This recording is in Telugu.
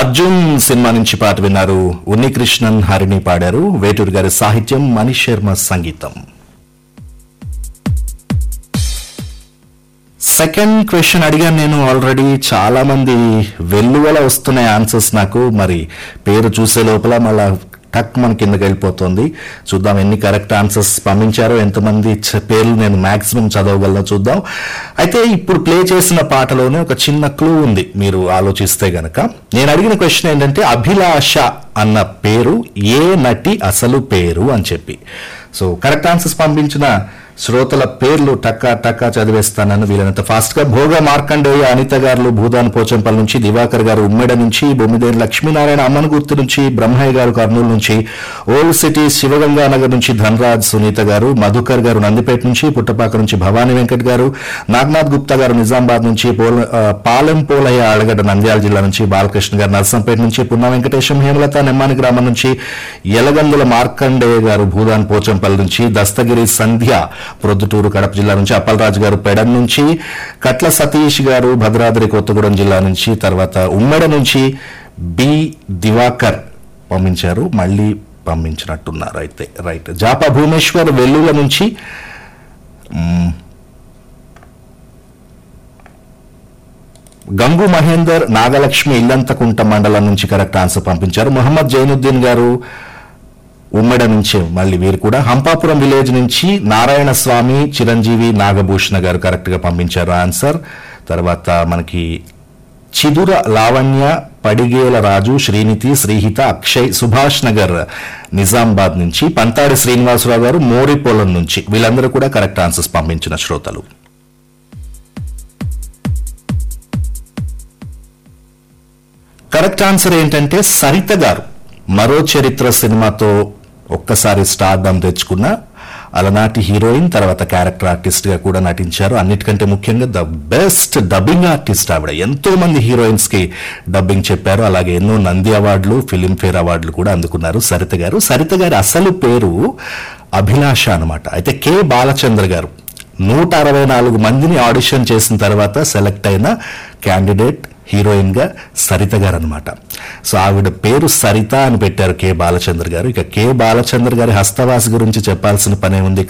అర్జున్ సినిమా నుంచి పాట విన్నారు ఉన్నికృష్ణన్ హరిని పాడారు వేటూరు గారి సాహిత్యం మనీష్ శర్మ సంగీతం సెకండ్ క్వశ్చన్ అడిగాను నేను ఆల్రెడీ చాలా మంది వెల్లువల వస్తున్నాయి ఆన్సర్స్ నాకు మరి పేరు చూసే లోపల మళ్ళా టక్ మన కిందకి వెళ్ళిపోతుంది చూద్దాం ఎన్ని కరెక్ట్ ఆన్సర్స్ పంపించారో ఎంతమంది చ- పేర్లు నేను మాక్సిమం చదవగలను చూద్దాం అయితే ఇప్పుడు ప్లే చేసిన పాటలోనే ఒక చిన్న క్లూ ఉంది మీరు ఆలోచిస్తే గనక నేను అడిగిన క్వశ్చన్ ఏంటంటే అభిలాష అన్న పేరు ఏ నటి అసలు పేరు అని చెప్పి సో కరెక్ట్ ఆన్సర్స్ పంపించిన శ్రోతల పేర్లు టక్కా టక్కా చదివేస్తానని వీలైనంత ఫాస్ట్ గా భోగ మార్కండేయ అనిత గారు భూదాన్ పోచంపల్లి నుంచి దివాకర్ గారు ఉమ్మెడ నుంచి బొమ్మిదేని లక్ష్మీనారాయణ అమ్మనగుర్తు నుంచి బ్రహ్మయ్య గారు కర్నూలు నుంచి ఓల్డ్ సిటీ శివగంగా నగర్ నుంచి ధనరాజ్ సునీత గారు మధుకర్ గారు నందిపేట నుంచి పుట్టపాక నుంచి భవానీ వెంకట్ గారు నాగనాథ్ గుప్తా గారు నిజామాబాద్ నుంచి పోల- ఆ, పాలెం పోలయ్య ఆడగడ్డ నంద్యాల జిల్లా నుంచి బాలకృష్ణ గారు నర్సంపేట నుంచి పున్న వెంకటేశం హేమలత నెమ్మాని గ్రామం నుంచి ఎలగందుల మార్కండేయ గారు భూదాన్ పోచంపల్లి నుంచి దస్తగిరి సంధ్య ప్రొద్దుటూరు కడప జిల్లా నుంచి అప్పలరాజు గారు పెడన్ నుంచి కట్ల సతీష్ గారు భద్రాద్రి కొత్తగూడెం జిల్లా నుంచి తర్వాత ఉమ్మడ నుంచి బి దివాకర్ పంపించారు మళ్ళీ పంపించినట్టున్నారు అయితే రైట్ జాపా భూమేశ్వర్ వెల్లుల నుంచి మ్, గంగు మహేందర్ నాగలక్ష్మి ఇల్లంతకుంట మండలం నుంచి కరెక్ట్ ఆన్సర్ పంపించారు మొహమ్మద్ జైనుద్దీన్ గారు ఉమ్మెడ నుంచి మళ్ళీ వీరు కూడా హంపాపురం విలేజ్ నుంచి నారాయణ స్వామి చిరంజీవి నాగభూషణ గారు కరెక్ట్ గా పంపించారు ఆన్సర్ తర్వాత మనకి చిదుర లావణ్య పడిగేల రాజు శ్రీనితి శ్రీహిత అక్షయ్ సుభాష్ నగర్ నిజామాబాద్ నుంచి పంతాడి శ్రీనివాసరావు గారు మోరిపోలం నుంచి వీళ్ళందరూ కూడా కరెక్ట్ ఆన్సర్స్ పంపించిన శ్రోతలు కరెక్ట్ ఆన్సర్ ఏంటంటే సరిత గారు మరో చరిత్ర సినిమాతో ఒక్కసారి స్టార్డమ్ తెచ్చుకున్న అలనాటి హీరోయిన్ తర్వాత క్యారెక్టర్ ఆర్టిస్ట్ గా కూడా నటించారు అన్నిటికంటే ముఖ్యంగా ద బెస్ట్ డబ్బింగ్ ఆర్టిస్ట్ ఆవిడ ఎంతో మంది హీరోయిన్స్ కి డబ్బింగ్ చెప్పారు అలాగే ఎన్నో నంది అవార్డులు ఫిలింఫేర్ అవార్డులు కూడా అందుకున్నారు సరిత గారు సరిత గారి అసలు పేరు అభిలాష అన్నమాట అయితే కె బాలచంద్ర గారు నూట అరవై నాలుగు మందిని ఆడిషన్ చేసిన తర్వాత సెలెక్ట్ అయిన క్యాండిడేట్ హీరోయిన్ గా సరిత గారు అనమాట సో ఆవిడ పేరు సరిత అని పెట్టారు కె బాలచంద్ర గారు ఇక కె బాలచంద్ర గారి హస్తవాసి గురించి చెప్పాల్సిన పనే ఉంది